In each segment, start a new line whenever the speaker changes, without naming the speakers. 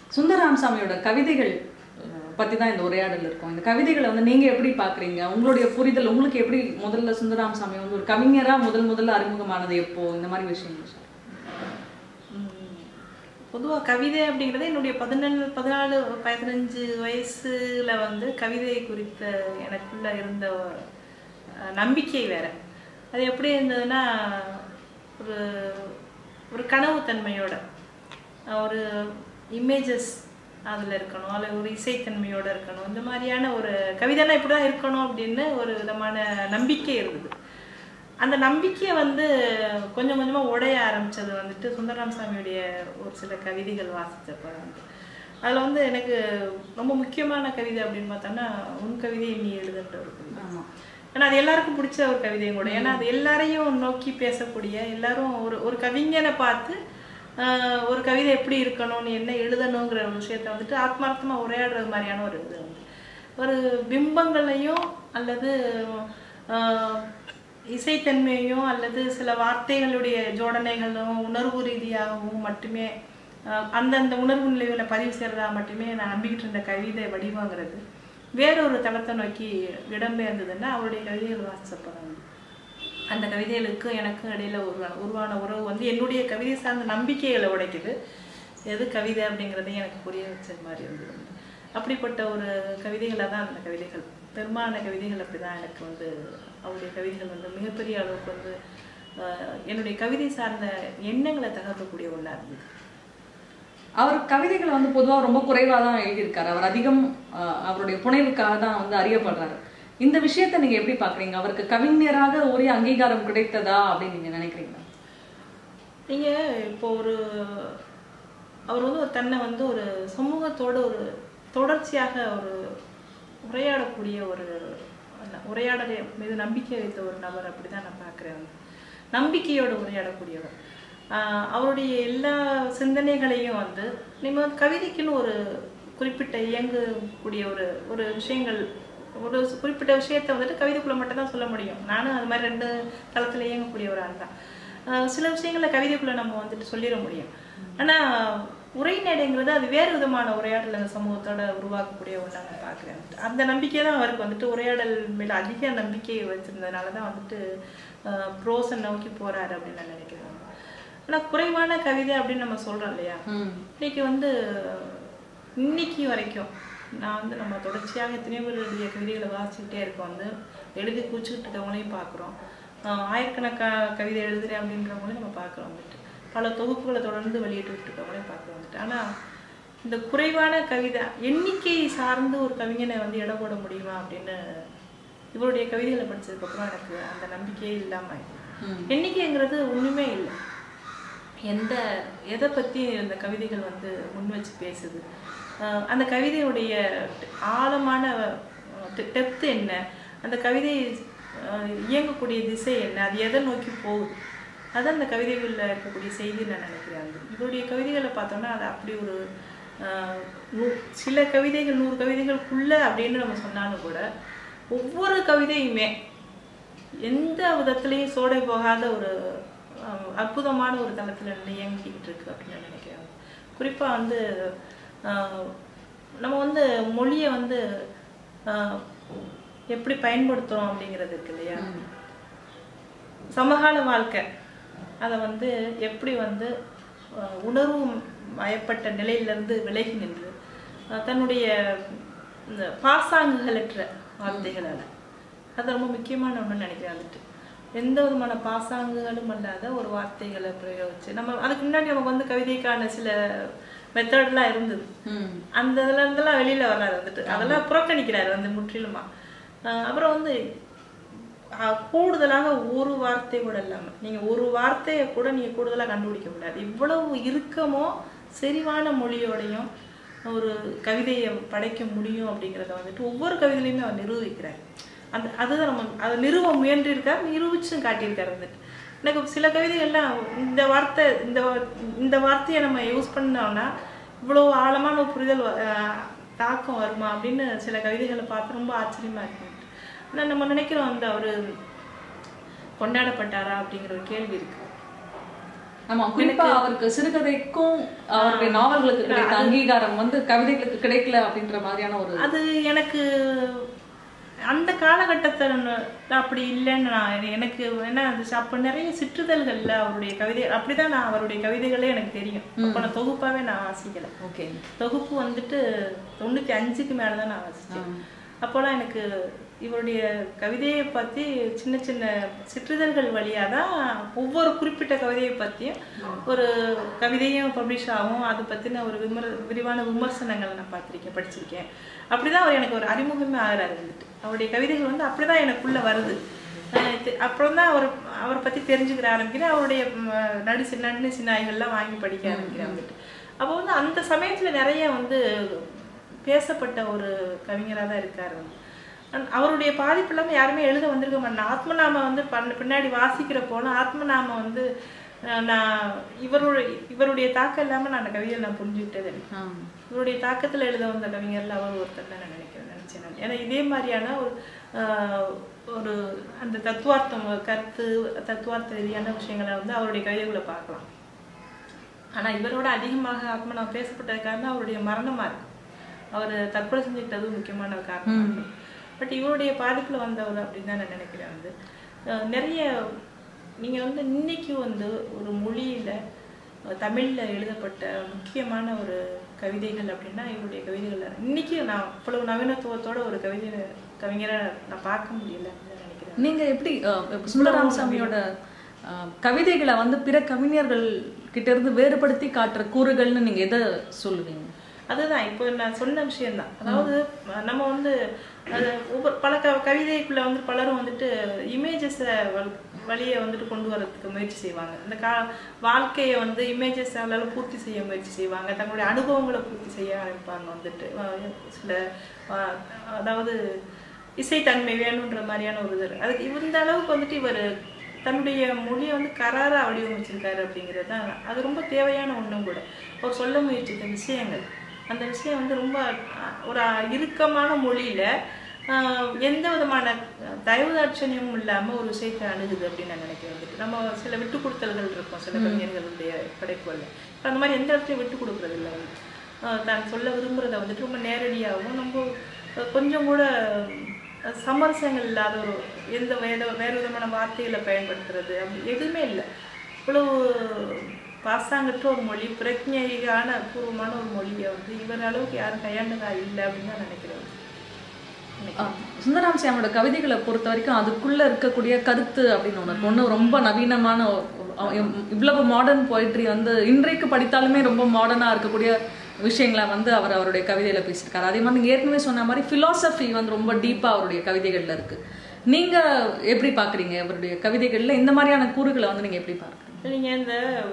சுந்தரராமசாமியோட கவிதைகள் அஹ், பத்தி தான் இந்த உரையாடல் இருக்கும் இந்த கவிதைகளை வந்து நீங்க எப்படி பாக்குறீங்க உங்களுடைய புரிதல் உங்களுக்கு எப்படி முதல்ல சுந்தரராமசாமி வந்து ஒரு கவிஞரா முதல் முதல்ல அறிமுகமானது எப்போ இந்த மாதிரி விஷயங்கள் சொல்லுங்க.
பொதுவாக கவிதை அப்படிங்கிறது என்னுடைய பதினேழு பதினாலு பதினஞ்சு வயசுல வந்து கவிதை குறித்த எனக்குள்ள இருந்த அஹ், நம்பிக்கை வேற அது எப்படி இருந்ததுன்னா ஒரு ஒரு கனவு தன்மையோட அஹ், ஒரு இமேஜஸ் அதில் இருக்கணும் அதில் ஒரு இசைத்தன்மையோட இருக்கணும் இந்த மாதிரியான ஒரு கவிதைனா இப்படி தான் இருக்கணும் அப்படின்னு ஒரு விதமான நம்பிக்கை இருந்தது அந்த நம்பிக்கையை வந்து கொஞ்சம் கொஞ்சமாக உடைய ஆரம்பிச்சது வந்துட்டு சுந்தரராம் சாமியுடைய ஒரு சில கவிதைகள் வாசித்தப்ப வந்து அதில் வந்து எனக்கு ரொம்ப முக்கியமான கவிதை அப்படின்னு பார்த்தோம்னா உன் கவிதை நீ எழுதுன்ற ஒரு கவிதை
ஆமா
ஏன்னா அது எல்லாருக்கும் பிடிச்ச ஒரு கவிதையும் கூட ஏன்னா அது எல்லாரையும் நோக்கி பேசக்கூடிய எல்லாரும் ஒரு ஒரு கவிஞனை பார்த்து ஆஹ், ஒரு கவிதை எப்படி இருக்கணும்னு என்ன எழுதணுங்கிற ஒரு விஷயத்த வந்துட்டு ஆத்மார்த்தமாக உரையாடுறது மாதிரியான ஒரு இது வந்து ஒரு பிம்பங்களையும் அல்லது ஆஹ், இசைத்தன்மையையும் அல்லது சில வார்த்தைகளுடைய ஜோடனைகளும் உணர்வு ரீதியாகவும் மட்டுமே ஆஹ், அந்தந்த உணர்வு நிலைகளை பதிவு செய்கிறதா மட்டுமே நான் நம்பிக்கிட்டு இருந்த கவிதை வடிவங்கிறது வேறொரு தளத்தை நோக்கி இடம்பெயர்ந்ததுன்னா அவருடைய கவிதைகள் வாசிச்சப்பறம் அந்த கவிதைகளுக்கும் எனக்கும் இடையில உருவான உருவான உறவு வந்து என்னுடைய கவிதை சார்ந்த நம்பிக்கைகளை உடைக்குது எது கவிதை அப்படிங்கிறதையும் எனக்கு புரிய வச்ச மாதிரி இருந்தது அப்படிப்பட்ட ஒரு கவிதைகளாக தான் அந்த கவிதைகள் பெரும்பாலான கவிதைகள் அப்படி தான் எனக்கு வந்து அவருடைய கவிதைகள் வந்து மிகப்பெரிய அளவுக்கு வந்து ஆஹ், என்னுடைய கவிதை சார்ந்த எண்ணங்களை தகர்க்கக்கூடிய ஒன்றா இருந்தது
அவர் கவிதைகளை வந்து பொதுவா ரொம்ப குறைவா தான் எழுதியிருக்காரு அவர் அதிகம் அஹ், அவருடைய புனைவுக்காக தான் வந்து அறியப்படுறாரு இந்த விஷயத்தை நீங்க எப்படி பாக்குறீங்க அவருக்கு கவிஞராக உரிய அங்கீகாரம் கிடைத்ததா அப்படின்னு நீங்க நினைக்கிறீங்களா
நீங்க இப்போ ஒரு அவர் வந்து ஒரு தன்னை வந்து ஒரு சமூகத்தோட ஒரு தொடர்ச்சியாக ஒரு உரையாடக்கூடிய ஒரு அல்ல, உரையாடலை மீது நம்பிக்கை வைத்த ஒரு நபர் அப்படிதான் நான் பார்க்கிறேன் வந்து நம்பிக்கையோட உரையாடக்கூடியவர் ஆஹ் அவருடைய எல்லா சிந்தனைகளையும் வந்து நம்ம வந்து கவிதைக்குன்னு ஒரு குறிப்பிட்ட இயங்கக்கூடிய ஒரு ஒரு விஷயங்கள் ஒரு குறிப்பிட்ட விஷயத்தை வந்துட்டு கவிதைக்குள்ள மட்டும் தான் சொல்ல முடியும் நானும் அது மாதிரி ரெண்டு தளத்துல இயங்கக்கூடிய ஒரு ஆள் தான் ஆஹ் சில விஷயங்களை கவிதைக்குள்ள நம்ம வந்துட்டு சொல்லிட முடியும் ஆனா உரைநடைங்கிறது அது வேறு விதமான உரையாடல் அந்த சமூகத்தோட உருவாக்கக்கூடிய ஒன்றா நான் பார்க்குறேன் அந்த நம்பிக்கை தான் அவருக்கு வந்துட்டு உரையாடல் மேல அதிக நம்பிக்கை வச்சிருந்ததுனால தான் வந்துட்டு ப்ரோஸை நோக்கி போறாரு அப்படின்னு நான் நினைக்கிறேன் ஆனா குறைவான கவிதை அப்படின்னு நம்ம சொல்றோம் இல்லையா
ம்
இன்னைக்கு வந்து இன்னைக்கு வரைக்கும் நான் வந்து நம்ம தொடர்ச்சியாக எத்தனையோ பேருடைய கவிதைகளை வாசிச்சுக்கிட்டே இருக்கோம் வந்து எழுதி குச்சிக்கிட்டு இருக்கவங்களையும் பார்க்குறோம் ஆயிரக்கணக்கா கவிதை எழுதுறேன் அப்படின்றவங்களையும் நம்ம பார்க்குறோம் வந்துட்டு பல தொகுப்புகளை தொடர்ந்து வெளியிட்டு இருக்கவங்களையும் பார்க்குறோம் வந்துட்டு ஆனால் இந்த குறைவான கவிதை எண்ணிக்கை சார்ந்து ஒரு கவிஞனை வந்து இடம் போட முடியுமா அப்படின்னு இவருடைய கவிதைகளை படிச்சதுக்கப்புறம் எனக்கு அந்த நம்பிக்கையே இல்லாமல்
ம்.
எண்ணிக்கைங்கிறது ஒண்ணுமே இல்லை எந்த எதை பற்றி இந்த கவிதைகள் வந்து முன் வச்சு பேசுது அஹ் அந்த கவிதையுடைய ஆழமான டெப்த் என்ன அந்த கவிதை அஹ், இயங்கக்கூடிய திசை என்ன அது எதை நோக்கி போகுது அதான் அந்த கவிதைகளில் இருக்கக்கூடிய செய்தி நான் நினைக்கிறேன் அது இவருடைய கவிதைகளை பார்த்தோம்னா அது அப்படி ஒரு அஹ், நூ- சில கவிதைகள் நூறு கவிதைகளுக்குள்ள அப்படின்னு நம்ம சொன்னாலும் கூட ஒவ்வொரு கவிதையுமே எந்த விதத்திலையும் சோடை போகாத ஒரு அஹ், அற்புதமான ஒரு தளத்துல நின்று இயங்கிக்கிட்டு இருக்கு அப்படின்னு நான் நினைக்கிறேன் குறிப்பா வந்து அஹ், நம்ம வந்து மொழியை வந்து அஹ், எப்படி பயன்படுத்துறோம் அப்படிங்கிறது இருக்கு இல்லையா சமகால வாழ்க்கை அதை வந்து எப்படி வந்து அஹ், உணர்வு மயப்பட்ட நிலையிலிருந்து விலகி நின்று அஹ், தன்னுடைய இந்த பாசாங்குகளற்ற வார்த்தைகளால் அது ரொம்ப முக்கியமான ஒன்று நினைக்கிறேன் வந்துட்டு எந்த விதமான பாசாங்குகளும் அல்லாத ஒரு வார்த்தைகளை பிரயோகிச்சு நம்ம அதுக்கு முன்னாடி நமக்கு வந்து கவிதைக்கான சில மெத்தட்லாம் இருந்தது
ம்
அந்த இதுல இருந்தெல்லாம் வெளியில வராது வந்துட்டு அதெல்லாம் புறக்கணிக்கிறாரு வந்து முற்றிலுமா ஆஹ் அப்புறம் வந்து ஆஹ் கூடுதலாக ஒரு வார்த்தை கூட இல்லாம நீங்க ஒரு வார்த்தையை கூட நீங்க கூடுதலா கண்டுபிடிக்க முடியாது இவ்வளவு இறுக்கமோ செறிவான மொழியோடையும் ஒரு கவிதையை படைக்க முடியும் அப்படிங்கிறத வந்துட்டு ஒவ்வொரு கவிதையிலையுமே அவர் நிரூபிக்கிறார் அந்த அதுதான் நம்ம அதை நிறுவ முயன்றிருக்கார் நிரூபிச்சும் காட்டியிருக்காரு வந்துட்டு எனக்கு சில கவிதைகள்லாம் இந்த வார்த்தை இந்த வா- இந்த வார்த்தையை நம்ம யூஸ் பண்ணோம்னா இவ்வளோ ஆழமான ஒரு புரிதல் வ- ஆஹ் தாக்கம் வருமா அப்படின்னு சில கவிதைகளை பார்த்து ரொம்ப ஆச்சரியமா இருக்கு ஆனால் நம்ம நினைக்கிறோம் அந்த ஒரு கொண்டாடப்பட்டாரா அப்படிங்கிற ஒரு கேள்வி இருக்கு
ஆமா குறிப்பா அவருக்கு சிறுகதைக்கும் அவருடைய நாவல்களுக்கு கிடைத்த அங்கீகாரம் வந்து கவிதைகளுக்கு கிடைக்கல அப்படின்ற மாதிரியான ஒரு
அது எனக்கு அந்த காலகட்டத்தில் அப்படி இல்லைன்னு நான் எனக்கு என்ன இருந்துச்சு அப்போ நிறைய சிற்றுதல்கள்ல அவருடைய கவிதை அப்படிதான் நான் அவருடைய கவிதைகளே எனக்கு தெரியும் அப்போ நான் தொகுப்பாவே நான் வாசிக்கல
ஓகே
தொகுப்பு வந்துட்டு தொண்ணூத்தி அஞ்சுக்கு மேல தான் நான் வாசிச்சேன் அப்போலாம் எனக்கு இவருடைய கவிதையை பத்தி சின்ன சின்ன சிற்றிதழ்கள் வழியா தான் ஒவ்வொரு குறிப்பிட்ட கவிதையை பத்தியும் ஒரு கவிதையும் பப்ளிஷ் ஆகும் அதை பத்தின ஒரு விமர் விரிவான விமர்சனங்களை நான் பார்த்திருக்கேன் படிச்சிருக்கேன் அப்படிதான் அவர் எனக்கு ஒரு அறிமுகமே ஆகிறாரு வந்துட்டு அவருடைய கவிதைகள் வந்து அப்படிதான் எனக்குள்ள வருது அஹ் தெ- அப்புறம் தான் அவர் அவரை பத்தி தெரிஞ்சுக்கிற ஆரம்பிக்கிறேன் அவருடைய ம், நடு சின்ன நடு சின்னாய்கள்லாம் வாங்கி படிக்க ஆரம்பிக்கிறேன் வந்துட்டு அப்போ வந்து அந்த சமயத்துல நிறைய வந்து பேசப்பட்ட ஒரு கவிஞராக தான் இருக்காரு வந்து. அன்- அவருடைய பாதிப்பு இல்லாமல் யாருமே எழுத வந்திருக்க மாட்டேன் ஆத்மநாம வந்து பண்ண பின்னாடி வாசிக்கிற போல ஆத்மநாம வந்து அஹ், நான் இவருடைய இவருடைய தாக்கம் இல்லாமல் நான் அந்த கவிதையை நான் புரிஞ்சுக்கிட்டது இல்லை.
ஆ.
இவருடைய தாக்கத்துல எழுத வந்த கவிஞர்ல அவர் ஒருத்தர் தான் நான் நினைக்கிறேன் நினைச்சேன் நான். ஏன்னா இதே மாதிரியான ஒரு ஆஹ், ஒரு அந்த தத்துவார்த்தம் கருத்து தத்துவார்த்த ரீதியான விஷயங்களை வந்து அவருடைய கவிதைகளை பார்க்கலாம் ஆனா இவரோட அதிகமாக ஆத்மா நான் பேசப்பட்டது காரணம் அவருடைய மரணமா இருக்கு அவர் தற்கொலை செஞ்சுக்கிட்டதும் முக்கியமான ஒரு காரணம் பட் இவருடைய பாதிப்புல வந்தவர் அப்படின்னு தான் நான் நினைக்கிறேன் வந்து அஹ் நிறைய நீங்க வந்து இன்னைக்கு வந்து ஒரு மொழியில அஹ் தமிழ்ல எழுதப்பட்ட முக்கியமான ஒரு கவிதைகள் அப்படின்னா இவருடைய கவிதைகள் தான். இன்னைக்கு நான் இவ்வளவு நவீனத்துவத்தோட ஒரு கவிதை கவிஞரை நான் பார்க்க முடியல அப்படின்னு நினைக்கிறேன்
நீங்க எப்படி அஹ், இப்ப சுந்தரராமசாமியோட அஹ், கவிதைகளை வந்து பிற கவிஞர்கள் கிட்ட இருந்து வேறுபடுத்தி காட்டுற கூறுகள்னு நீங்க எதை சொல்லுவீங்க
அதுதான் இப்போ நான் சொன்ன விஷயம்தான் அதாவது அஹ், நம்ம வந்து அது ஒவ்வொரு பல க கவிதைக்குள்ள வந்து பலரும் வந்துட்டு இமேஜஸை வழியை வந்துட்டு கொண்டு வரதுக்கு முயற்சி செய்வாங்க இந்த கா வாழ்க்கையை வந்து இமேஜஸால பூர்த்தி செய்ய முயற்சி செய்வாங்க தங்களுடைய அனுபவங்களை பூர்த்தி செய்ய ஆரம்பிப்பாங்க வந்துட்டு அஹ், சில அஹ், அதாவது இசைத்தன்மை வேணுன்ற மாதிரியான ஒரு இது அதுக்கு இவர் இந்த அளவுக்கு வந்துட்டு இவர் தன்னுடைய மொழியை வந்து கராரா வடிவமைச்சிருக்காரு அப்படிங்கிறது தான் அது ரொம்ப தேவையான ஒன்றும் கூட அவர் சொல்ல முயற்சித்த விஷயங்கள் அந்த விஷயம் வந்து ரொம்ப அஹ், ஒரு இறுக்கமான மொழியில ஆஹ், எந்த விதமான தயவு தாட்சணியமும் இல்லாம ஒரு விஷயத்தை அணுகுது அப்படின்னு நான் நினைக்கிறேன் வந்துட்டு நம்ம சில விட்டு கொடுத்தல்கள் இருக்கும் சில கவிஞர்களுடைய படைப்புகள்ல இப்ப அந்த மாதிரி எந்த இடத்துலையும் விட்டு கொடுக்கறது இல்லை வந்து ஆஹ், தான் சொல்ல விரும்புறத வந்துட்டு ரொம்ப நேரடியாகவும் நம்ம அஹ், கொஞ்சம் கூட அஹ், சமரசங்கள் இல்லாத ஒரு எந்த வேத வேறு விதமான வார்த்தைகளை பயன்படுத்துறது அப்படி எதுவுமே இல்லை இவ்வளவு பாசாங்கற்ற ஒரு மொழி பிரஜையான பூர்வமான ஒரு மொழியை வந்து இவர் அளவுக்கு யாரும் கையாண்டதா இல்லை அப்படின்னு தான் நினைக்கிறேன்
அஹ், சுந்தரராமசாமியோட கவிதைகளை பொறுத்த வரைக்கும் அதுக்குள்ள இருக்கக்கூடிய கருத்து அப்படின்னு ஒண்ணு இருக்கு. ஒண்ணு ரொம்ப நவீனமான ஒரு- அஹ், இவ்வளவு மாடர்ன் போயிட்ரி வந்து இன்றைக்கு படித்தாலுமே ரொம்ப மாடர்னா இருக்கக்கூடிய விஷயங்களை வந்து அவர் அவருடைய கவிதையில பேசியிருக்காரு அதே மாதிரி நீங்க ஏற்கனவே சொன்ன மாதிரி பிலாசபி வந்து ரொம்ப டீப்பா அவருடைய கவிதைகள்ல இருக்கு நீங்க எப்படி பாக்குறீங்க அவருடைய கவிதைகள்ல இந்த மாதிரியான கூறுகளை வந்து நீங்க எப்படி பாக்குறீங்க
நீங்க இந்த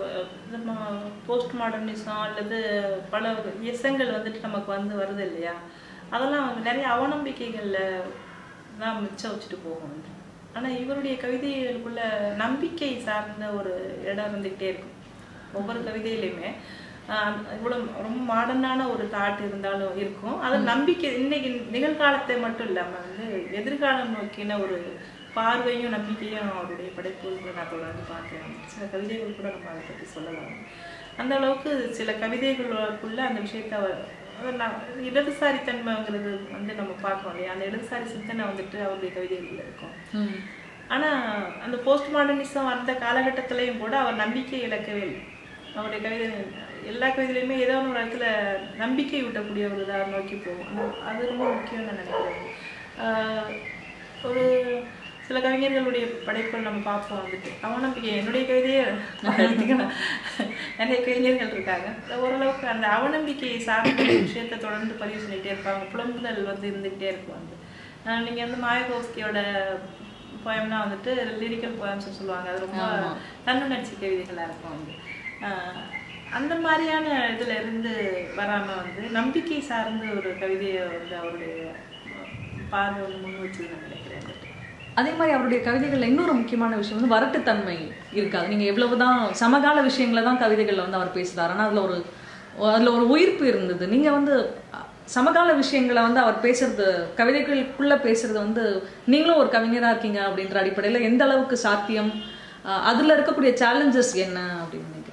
போஸ்ட் மாடர்னிசம் அல்லது பல இசங்கள் வந்துட்டு நமக்கு வந்து வருது இல்லையா அதெல்லாம் வந்து நிறைய அவநம்பிக்கைகள்ல தான் மிச்சம் வச்சுட்டு போகும் வந்து ஆனா இவருடைய கவிதைகளுக்குள்ள நம்பிக்கை சார்ந்த ஒரு இடம் இருந்துகிட்டே இருக்கும் ஒவ்வொரு கவிதையிலையுமே ஆஹ் இவ்வளவு ரொம்ப மாடர்னான ஒரு தாட் இருந்தாலும் இருக்கும் அது நம்பிக்கை இன்னைக்கு நிகழ்காலத்தை மட்டும் இல்லாம வந்து எதிர்காலம் நோக்கின ஒரு பார்வையும் நம்பிக்கையும் அவருடைய படைப்புகளுக்கு நான் தொடர்ந்து பார்க்கிறேன் சில கவிதைகள் கூட நம்ம அதை பத்தி சொல்லலாம் அந்த அளவுக்கு சில கவிதைகளுக்குள்ள அந்த விஷயத்தை அவர் அவர் நான் இடதுசாரித்தன்மைங்கிறது வந்து நம்ம பார்க்கறோம் இல்லையா அந்த இடதுசாரி சிந்தனை வந்துட்டு அவருடைய கவிதைகள்ல இருக்கும் ஆனா அந்த போஸ்ட் மாடர்னிசம் வந்த காலகட்டத்திலையும் கூட அவர் நம்பிக்கை இழக்கவே இல்லை அவருடைய கவிதை எல்லா கவிதையிலுமே ஏதோ ஒரு இடத்துல நம்பிக்கை ஊட்டக்கூடிய ஒரு இதாக நோக்கி போகும் அந்த- அது ரொம்ப முக்கியம் நான் நினைக்கிறேன் ஆஹ் ஒரு சில கவிஞர்களுடைய படைப்புகள் நம்ம பார்ப்போம் வந்துட்டு அவநம்பிக்கை என்னுடைய கவிதையே எடுத்துக்கலாம் நிறைய கவிஞர்கள் இருக்காங்க ஓரளவுக்கு அந்த அவநம்பிக்கையை சார்ந்த ஒரு விஷயத்தை தொடர்ந்து பதிவு பண்ணிட்டே இருப்பாங்க புலம்புதல் வந்து இருந்துகிட்டே இருக்கும் வந்து ஆஹ் நீங்க வந்து மாயகோஸ்கியோட போயம்னா வந்துட்டு லிரிக்கல் போயம்ஸ் சொல்லுவாங்க அது ரொம்ப தன்னுணர்ச்சி கவிதைகளா இருக்கும் வந்து ஆஹ் அந்த மாதிரியான இதுல இருந்து வராம வந்து நம்பிக்கை சார்ந்த ஒரு கவிதையை வந்து அவருடைய பார்வை வந்து முன் வச்சு நான் நினைக்கிறேன் வந்துட்டு.
அதே மாதிரி அவருடைய கவிதைகள்ல இன்னொரு முக்கியமான விஷயம் வந்து வரட்டுத்தன்மை இருக்காது நீங்க எவ்வளவுதான் சமகால விஷயங்களை தான் கவிதைகள்ல வந்து அவர் பேசுறாரு ஆனா அதுல ஒரு அதுல ஒரு உயிர்ப்பு இருந்தது நீங்க வந்து அஹ், சமகால விஷயங்களை வந்து அவர் பேசுறது கவிதைகளுக்குள்ள பேசுறது வந்து நீங்களும் ஒரு கவிஞரா இருக்கீங்க அப்படின்ற அடிப்படையில எந்த அளவுக்கு சாத்தியம் அஹ், அதுல இருக்கக்கூடிய சேலஞ்சஸ் என்ன அப்படின்னு நினைக்கிறீங்க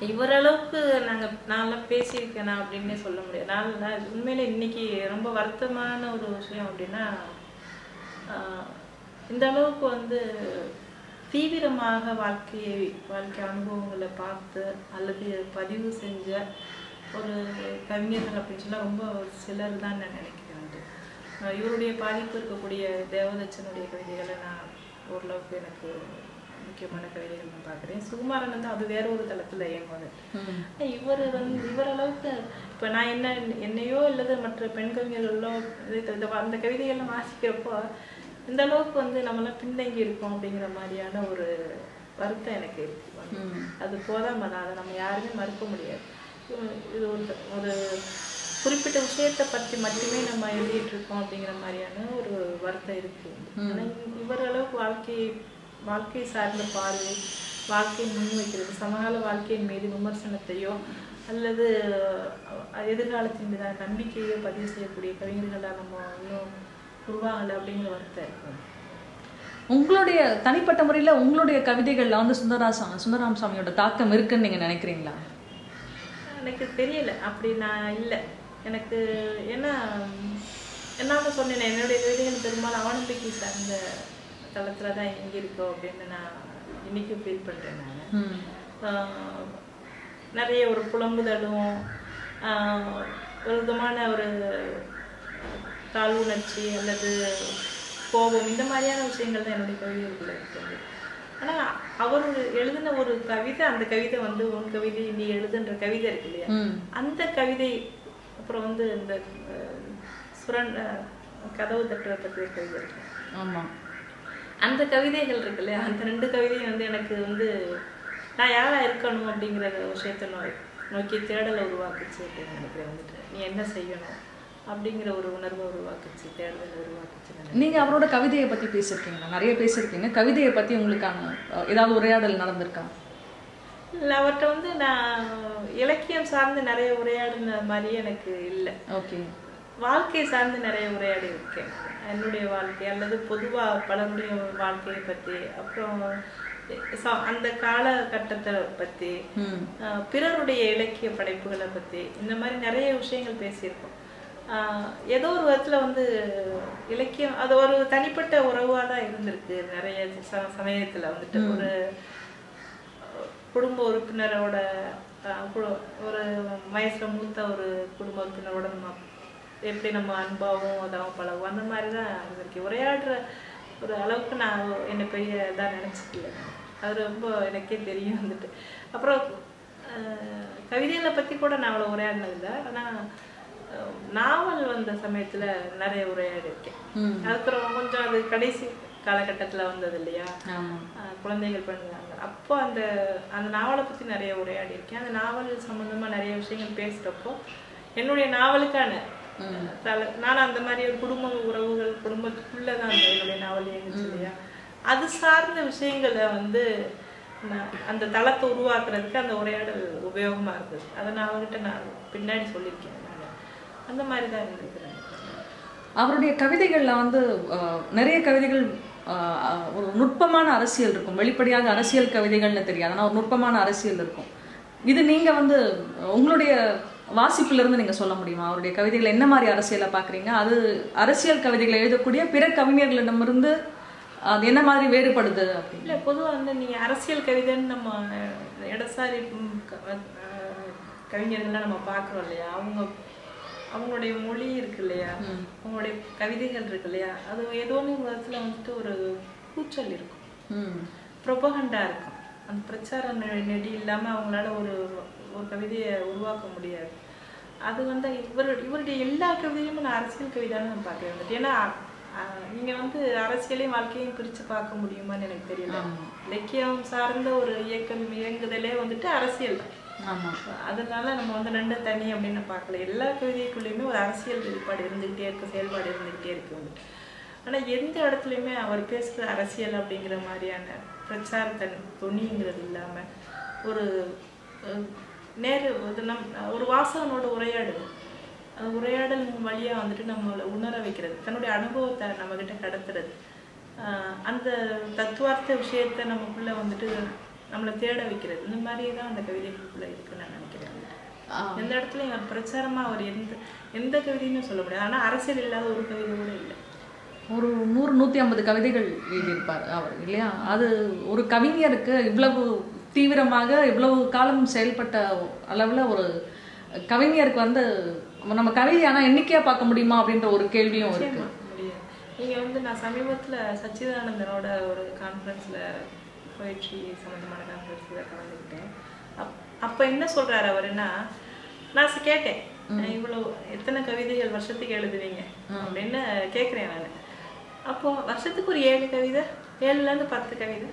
இவரளவுக்கு நாங்க நான்லாம் பேசியிருக்கேனா அப்படின்னே சொல்ல முடியாது நான் நான் உண்மையிலே இன்னைக்கு ரொம்ப வருத்தமான ஒரு விஷயம் அப்படின்னா ஆஹ், இந்த அளவுக்கு வந்து தீவிரமாக வாழ்க்கையை வாழ்க்கை அனுபவங்களை பார்த்து அல்லது பதிவு செஞ்ச ஒரு கவிஞர்கள் அப்படின்னு சொன்னா ரொம்ப ஒரு சிலர் தான் நான் நினைக்கிறேன் வந்து. ஆஹ் இவருடைய பாதிப்பு இருக்கக்கூடிய தேவதச்சனுடைய கவிதைகளை நான் ஓரளவுக்கு எனக்கு முக்கியமான கவிதைகள் நான் பார்க்குறேன் சுகுமாரன் வந்து அது வேற ஒரு தளத்துல இயங்குவாங்க
ம்.
இவர் வந்து இவர் அளவுக்கு இப்போ நான் என்ன என்னையோ அல்லது மற்ற பெண் கவிஞர்களோ இது- இது- அந்த கவிதைகள்லாம் வாசிக்கிறப்போ இந்த அளவுக்கு வந்து நம்மளாம் பின்தங்கி இருக்கோம் அப்படிங்கிற மாதிரியான ஒரு வருத்தம் எனக்கு இருக்கு வந்து.
ம்.
அது போதாம நான் அதை நம்ம யாருமே மறுக்க முடியாது உம் இது ஒரு ஒரு குறிப்பிட்ட விஷயத்தை பற்றி மட்டுமே நம்ம எழுதிட்டு இருக்கோம் அப்படிங்கிற மாதிரியான ஒரு வருத்தம் இருக்கு ஆனா இவர் அளவுக்கு வாழ்க்கையை வாழ்க்கை சார்ந்த பார்வை வாழ்க்கையை முன்வைக்கிறது சமகால வாழ்க்கையின் மீது விமர்சனத்தையோ அல்லது அஹ், எதிர்காலத்தின் மீதான நம்பிக்கையோ பதிவு செய்யக்கூடிய கவிஞர்களாக நம்ம இன்னும் உருவாகலை அப்படிங்கிற வருத்தம் இருக்கு
உங்களுடைய தனிப்பட்ட முறையில உங்களுடைய கவிதைகள்ல வந்து சுந்தராசா சுந்தராம் சாமியோட தாக்கம் இருக்குன்னு நீங்க நினைக்கிறீங்களா
எனக்கு தெரியல அப்படி நான் இல்லை எனக்கு ஏன்னா என்னால் சொன்னேன் என்னுடைய கவிதைகள் பெரும்பாலும் அவநம்பிக்கை சார்ந்த தளத்தில் தான் எங்கே இருக்கோ அப்படின்னு நான் இன்னைக்கு ஃபீல் பண்ணுறேன் நான்
ம்.
ஆஹ் நிறைய ஒரு புலம்புதலும் ஆஹ் ஒரு விதமான ஒரு தாழ்வுணர்ச்சி அல்லது கோபம் இந்த மாதிரியான விஷயங்கள் தான் என்னுடைய கவிதைகளுக்குள்ள இருக்குது ஆனால் அவர் எழுதின ஒரு கவிதை அந்த கவிதை வந்து உன் கவிதை நீ எழுதுன்ற கவிதை இருக்கு இல்லையா
ம்.
அந்த கவிதை அப்புறம் வந்து இந்த அஹ், சுரண் அஹ், கதவு தட்டுற பற்றி ஒரு கவிதை இருக்கு
ஆமா
அந்த கவிதைகள் இருக்கு இல்லையா அந்த ரெண்டு கவிதையும் வந்து எனக்கு வந்து நான் யாரா இருக்கணும் அப்படிங்கிற விஷயத்தை நோ- நோக்கி தேடலை உருவாக்குச்சு அப்படின்னு நினைக்கிறேன் வந்துட்டு நீ என்ன செய்யணும் அப்படிங்கிற ஒரு உணர்வை உருவாக்குச்சு தேடலை உருவாக்குச்சு நினைக்கிறேன்.
நீங்க அவரோட கவிதையை பத்தி பேசியிருக்கீங்களா நிறைய பேசியிருக்கீங்க கவிதையை பத்தி உங்களுக்கான அஹ், ஏதாவது உரையாடல் நடந்திருக்கா
இல்ல அவர்கிட்ட வந்து நான் இலக்கியம் சார்ந்து நிறைய உரையாடின மாதிரி எனக்கு இல்லை
ஓகே
வாழ்க்கை சார்ந்து நிறைய உரையாடி இருக்கேன் என்னுடைய வாழ்க்கை அல்லது பொதுவா பலருடைய வாழ்க்கையை பத்தி அப்புறம் ச- அந்த காலகட்டத்தை பத்தி
ம்
ஆஹ் பிறருடைய இலக்கிய படைப்புகளை பத்தி இந்த மாதிரி நிறைய விஷயங்கள் பேசியிருக்கோம் ஆஹ் ஏதோ ஒரு விதத்துல வந்து இலக்கியம் அது ஒரு தனிப்பட்ட உறவாக தான் இருந்திருக்கு நிறைய ச சமயத்துல வந்துட்டு ஒரு குடும்ப உறுப்பினரோட ஆஹ் கு- ஒரு வயசுல மூத்த ஒரு குடும்ப உறுப்பினரோட நம்ம எப்படி நம்ம அன்பாவும் அதாவும் பழகும் அந்த மாதிரி தான் இருந்திருக்கு உரையாடுற ஒரு அளவுக்கு நான் என்னை பெரிய இதாக நினச்சிக்கல அது ரொம்ப எனக்கே தெரியும் வந்துட்டு அப்புறம் ஆஹ் கவிதைகளை பற்றி கூட நான் அவ்வளோ உரையாடினதில்லை ஆனால் நாவல் வந்த சமயத்தில் நிறைய உரையாடி இருக்கேன்
ம்
அதுக்கப்புறம் கொஞ்சம் அது கடைசி காலகட்டத்தில் வந்தது இல்லையா
ஆமா
ஆஹ் குழந்தைகள் பண்ணுறாங்க அப்போ அந்த அந்த நாவலை பற்றி நிறைய உரையாடி இருக்கேன் அந்த நாவல் சம்மந்தமாக நிறைய விஷயங்கள் பேசுகிறப்போ என்னுடைய நாவலுக்கான தல நான் அந்த மாதிரி ஒரு குடும்ப உறவுகள் குடும்பத்துக்குள்ளே தான் அந்த என்னுடைய நாவல் இயங்குச்சு இல்லையா அது சார்ந்த விஷயங்களை வந்து நான் அந்த தளத்தை உருவாக்குறதுக்கு அந்த உரையாடல் உபயோகமாக இருக்குது அதை நான் அவர்கிட்ட நான் பின்னாடி சொல்லியிருக்கேன் நான் அந்த மாதிரி தான் இருந்திருக்கிறேன்
அவருடைய கவிதைகள்ல வந்து அஹ், நிறைய கவிதைகள் அஹ், அஹ், ஒரு நுட்பமான அரசியல் இருக்கும் வெளிப்படையாக அரசியல் கவிதைகள்னு தெரியாது ஆனா ஒரு நுட்பமான அரசியல் இருக்கும் இது நீங்க வந்து உங்களுடைய வாசிப்புல இருந்து நீங்க சொல்ல முடியுமா அவருடைய கவிதைகளை என்ன மாதிரி அரசியலை பாக்குறீங்க அது அரசியல் கவிதைகளை எழுதக்கூடிய பிற கவிஞர்களிடமிருந்து அது என்ன மாதிரி வேறுபடுது அப்படின்னு
இல்லை பொதுவாக வந்து நீங்கள் அரசியல் கவிதைன்னு நம்ம அஹ், இடசாரி ம், க- அஹ், கவிஞர்கள்லாம் நம்ம பார்க்குறோம் இல்லையா அவங்க அவங்களுடைய மொழி இருக்கு இல்லையா அவங்களுடைய கவிதைகள் இருக்கு இல்லையா அது ஏதோ ஒரு விதத்தில் வந்துட்டு ஒரு கூச்சல் இருக்கும்
ம்
ப்ரொபகண்டா இருக்கும் அந்த பிரச்சார நெ- நெடி இல்லாமல் அவங்களால ஒரு ஒரு கவிதையை உருவாக்க முடியாது அது வந்து இவர் இவருடைய எல்லா கவிதையுமே நான் அரசியல் கவிதைன்னு நான் பார்க்குறேன் வந்துட்டு ஏன்னா அஹ், நீங்க வந்து அரசியலையும் வாழ்க்கையும் பிரிச்சு பார்க்க முடியுமான்னு எனக்கு தெரியல இலக்கியம் சார்ந்த ஒரு இயக்கம் இயங்குதலே வந்துட்டு அரசியல் தான்
ஆமா
அதனால நம்ம வந்து ரெண்டு தனி அப்படின்னு பார்க்கல எல்லா கவிதைக்குள்ளேயுமே ஒரு அரசியல் வெளிப்பாடு இருந்துகிட்டே இருக்கு செயல்பாடு இருந்துகிட்டே இருக்கு வந்துட்டு ஆனா எந்த இடத்துலையுமே அவர் பேசுகிற அரசியல் அப்படிங்கிற மாதிரியான பிரச்சாரத்தன் துணிங்கிறது இல்லாம ஒரு அஹ், நேரு இது நம் ஒரு வாசகனோட உரையாடல் அந்த உரையாடல் வழியா வந்துட்டு நம்மளை உணர வைக்கிறது தன்னுடைய அனுபவத்தை நம்மகிட்ட கடத்துறது ஆஹ் அந்த தத்துவார்த்த விஷயத்தை நமக்குள்ள வந்துட்டு நம்மளை தேட வைக்கிறது இந்த மாதிரி தான் அந்த கவிதைகளுக்குள்ள இருக்குன்னு நான் நினைக்கிறேன்
ஆ.
எந்த இடத்துலையும் அவர் பிரச்சாரமா அவர் எந்த எந்த கவிதையுமே சொல்ல முடியாது ஆனா அரசியல் இல்லாத ஒரு கவிதை கூட இல்லை
ஒரு நூறு நூற்றி ஐம்பது கவிதைகள் எழுதியிருப்பார் அவர் இல்லையா அது ஒரு கவிஞருக்கு இவ்வளவு தீவிரமாக இவ்வளவு காலம் செயல்பட்ட அளவில் ஒரு கவிஞருக்கு வந்து நம்ம கவிதை ஆனால் எண்ணிக்கையாக பார்க்க முடியுமா அப்படின்ற ஒரு கேள்வியும் இருக்கு
நிச்சயமா முடியாது நீங்க வந்து நான் சமீபத்துல சச்சிதானந்தனோட ஒரு கான்ஃபரன்ஸ்ல போயிட்ரி சம்மந்தமான கான்ஃபரன்ஸ்ல கலந்துக்கிட்டேன் அப் அப்ப என்ன சொல்றாரு அவருன்னா நான் ச- கேட்டேன் இவ்வளவு எத்தனை கவிதைகள் வருஷத்துக்கு எழுதுவீங்க அப்படின்னு கேட்குறேன் நான் அப்போ வருஷத்துக்கு ஒரு ஏழு கவிதை ஏழுல இருந்து பத்து கவிதை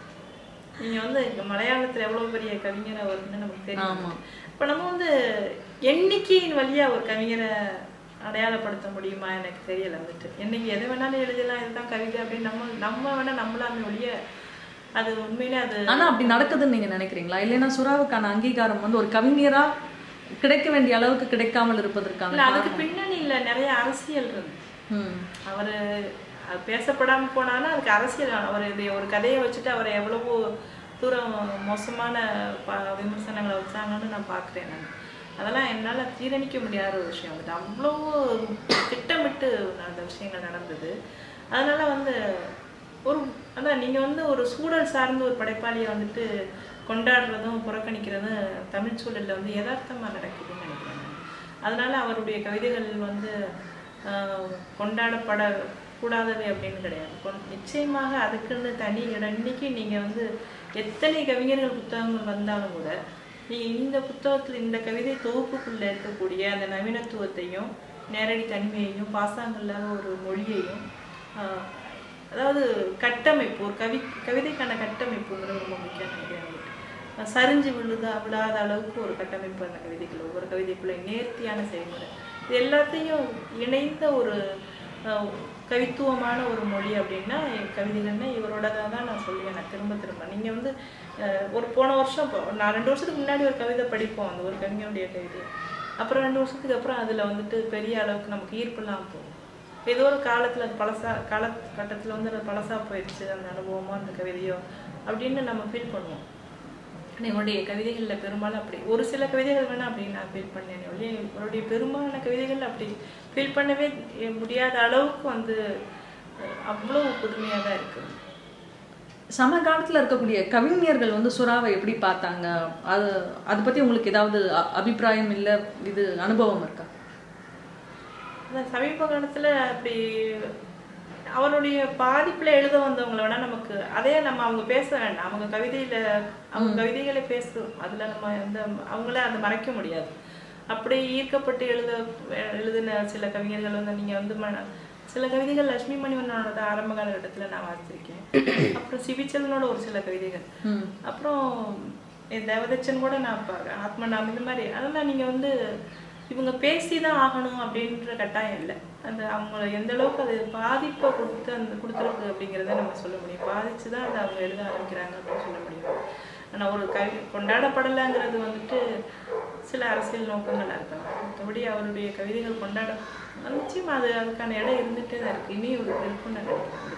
நீங்க வந்து இங்க மலையாளத்துல எவ்வளவு பெரிய கவிஞர் அவருன்னு நமக்கு தெரியும்
ஆமா.
இப்ப நம்ம வந்து எண்ணிக்கையின் வழியா ஒரு கவிஞரை அடையாளப்படுத்த முடியுமா எனக்கு தெரியல வந்துட்டு என்னைக்கு எதை வேணாலும் எழுதலாம் இதுதான் கவிதை அப்படின்னு நம்ம நம்ம வேணா நம்மளாமே ஒழிய அது உண்மையிலே அது
ஆனா அப்படி நடக்குதுன்னு நீங்க நினைக்கிறீங்களா இல்லைன்னா சுறாவுக்கான அங்கீகாரம் வந்து ஒரு கவிஞரா கிடைக்க வேண்டிய அளவுக்கு கிடைக்காமல் இருப்பதற்கான
இல்ல அதுக்கு பின்னணியில நிறைய அரசியல் இருக்கு
ம்.
அவர் பேசப்படாம போனாலும் அதுக்கு அரசியல் அவர் இது ஒரு கதையை வச்சுட்டு அவரை எவ்வளவோ தூரம் மோசமான ப- விமர்சனங்களை வச்சாங்கன்னு நான் பார்க்குறேன் நான் அதெல்லாம் என்னால் ஜீரணிக்க முடியாத ஒரு விஷயம் வந்துட்டு அவ்வளோ திட்டமிட்டு அந்த விஷயங்கள் நடந்தது அதனால வந்து ஒரு அதான் நீங்கள் வந்து ஒரு சூழல் சார்ந்த ஒரு படைப்பாளியை வந்துட்டு கொண்டாடுறதும் புறக்கணிக்கிறதும் தமிழ் சூழல்ல வந்து யதார்த்தமாக நடக்குதுன்னு நினைக்கிறேன் நான். அதனால அவருடைய கவிதைகள் வந்து ஆஹ், கொண்டாடப்பட கூடாதவை அப்படின்னு கிடையாது கொண்- நிச்சயமாக அதுக்குன்னு தனி இடம் இன்னைக்கு நீங்க வந்து எத்தனை கவிஞர்கள் புத்தகங்கள் வந்தாலும் கூட நீங்க இந்த புத்தகத்துல இந்த கவிதை தொகுப்புக்குள்ள இருக்கக்கூடிய அந்த நவீனத்துவத்தையும் நேரடி தனிமையையும் பாசாங்கல்லாத ஒரு மொழியையும் ஆஹ், அதாவது கட்டமைப்பு ஒரு கவி கவிதைக்கான கட்டமைப்புங்கிறது ரொம்ப முக்கியம் நினைக்கிறேன் வந்துட்டு. அஹ் சரிஞ்சு விழுதா விடாத அளவுக்கு ஒரு கட்டமைப்பு அந்த கவிதைக்குள்ள ஒவ்வொரு கவிதைக்குள்ள நேர்த்தியான செயல்முறை இது எல்லாத்தையும் இணைந்த ஒரு அஹ், கவித்துவமான ஒரு மொழி அப்படின்னா என் கவிதைகள்னா இவரோட தான் நான் சொல்லுவேன் நான் திரும்ப திரும்ப நீங்கள் வந்து அஹ், ஒரு போன வருஷம் இப்போ நான் ரெண்டு வருஷத்துக்கு முன்னாடி ஒரு கவிதை படிப்போம் அந்த ஒரு கவிஞருடைய கவிதை அப்புறம் ரெண்டு வருஷத்துக்கு அப்புறம் அதில் வந்துட்டு பெரிய அளவுக்கு நமக்கு ஈர்ப்புலாம் போகும் ஏதோ ஒரு காலத்துல அது பழசா காலகட்டத்துல வந்து அது பழசா போயிடுச்சு அந்த அனுபவமோ அந்த கவிதையோ அப்படின்னு நம்ம ஃபீல் பண்ணுவோம் ஆனா இவருடைய கவிதைகள்ல பெரும்பாலும் அப்படி ஒரு சில கவிதைகள் வேணா அப்படி நான் ஃபீல் பண்ணேன் ஒழிய இவருடைய பெரும்பாலான கவிதைகள் அப்படி ஃபீல் பண்ணவே முடியாத அளவுக்கு வந்து அஹ், அவ்வளவு புதுமையா தான் இருக்கு
சமகாலத்துல இருக்கக்கூடிய கவிஞர்கள் வந்து சுறாவை எப்படி பார்த்தாங்க அது அதை பத்தி உங்களுக்கு ஏதாவது அ- அபிப்பிராயம் இல்ல இது அனுபவம் இருக்கா
அதான் சமீப காலத்துல அப்படி அவருடைய பாதிப்புல எழுத வந்தவங்களை வேணா நமக்கு அதே நம்ம அவங்க பேச வேண்டாம் அவங்க கவிதையில அவங்க கவிதைகளை பேசும் அதுல நம்ம எந்த அவங்கள அதை மறைக்க முடியாது அப்படி ஈர்க்கப்பட்டு எழுத எழுதின சில கவிஞர்கள் வந்து நீங்க வந்து ம- சில கவிதைகள் லட்சுமி மணிவண்ணனோட ஆரம்ப காலகட்டத்துல நான் வாசிச்சிருக்கேன் அப்புறம் சிவிச்சலனோட ஒரு சில கவிதைகள்
ம்.
அப்புறம் என் தேவதச்சன் கூட நான் பார்க்குறேன் ஆத்மநாம் இந்த மாதிரி அதெல்லாம் நீங்க வந்து இவங்க பேசி தான் ஆகணும் அப்படின்ற கட்டாயம் இல்லை அந்த அவங்கள எந்த அளவுக்கு அது பாதிப்பை கொடுத்து அந்த கொடுத்துருக்கு அப்படிங்கிறத நம்ம சொல்ல முடியும் பாதிச்சு தான் அதை அவங்க எழுத ஆரம்பிக்கிறாங்க அப்படின்னு சொல்ல முடியும் ஆனால் ஒரு கவி கொண்டாடப்படலைங்கிறது வந்துட்டு சில அரசியல் நோக்கங்கள் இருக்கலாம் மற்றபடி அவருடைய கவிதைகள் கொண்டாட நிச்சயமா அது அதுக்கான இடம் இருந்துகிட்டே தான் இருக்கு இனியும் ஒரு இருக்கும்னு நான் நினைக்கிறேன்